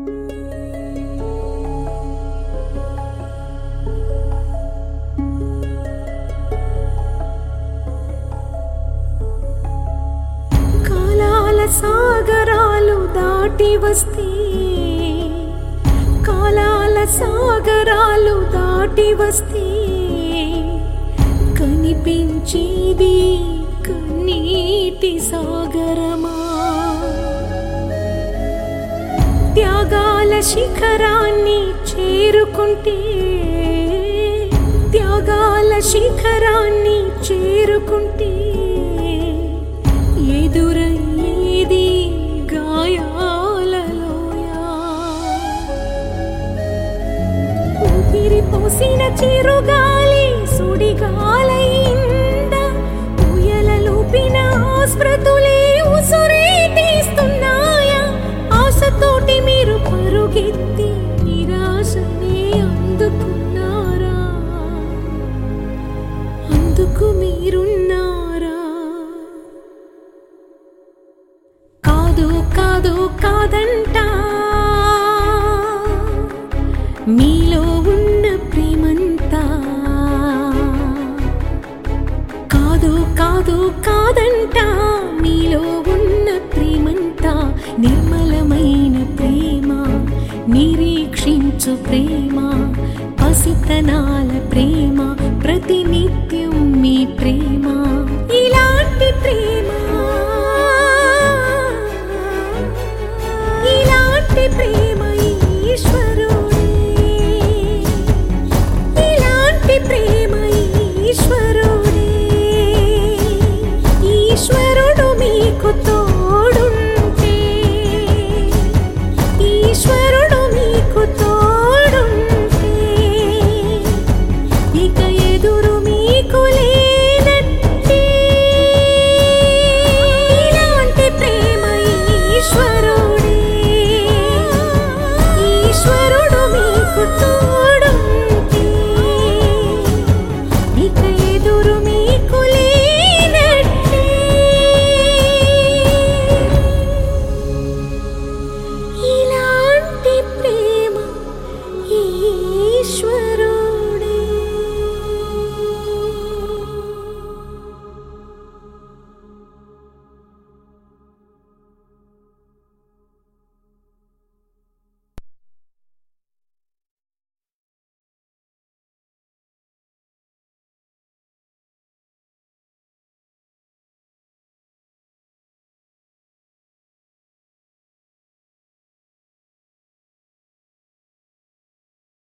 కాలాల సాగరాలు దాటి వస్తే కాలాల సాగరాలు దాటి వస్తే కనిపించేది కన్నీటి సాగరమా త్యాగాల శిఖరాన్ని చేరుకుంటే త్యాగాల శిఖరాన్ని చేరుకుంటే ఎదురయ్యేది గాయాల లోయ ఊపిరి పోసిన చిరుగాలి సుడిగాలైంద ఊయలలోపిన స్మృతులే ఉసురే తీస్తున్నాయా ఆశతోటి మీరు పరుగెత్తి నిరాశనే అందుకున్నారా అందుకు మీరున్నారా కాదు కాదు కాదంట మీలో ఉన్న ప్రేమంతా కాదు కాదు కాదంట మీలో ఉన్న ప్రేమంతా నిర్మలమైన ప్రేమ నిరీక్షించు ప్రేమ పసితనాల ప్రేమ ప్రతినిత్యం మీ ప్రేమ ఇలాంటి ప్రేమ ఇలాంటి ప్రేమ ఈశ్వరుడే ఇలాంటి ప్రేమ ఈశ్వరుడే ఈశ్వరుడు మీకు తోడుంటే ఈశ్వరుడు మీకు తోడుంటే ఇక ఎదురు మీకు లేనట్టే ఇలాంటి ప్రేమ ఈశ్వరుడే ఈశ్వరుడు మీకు తోడుంటే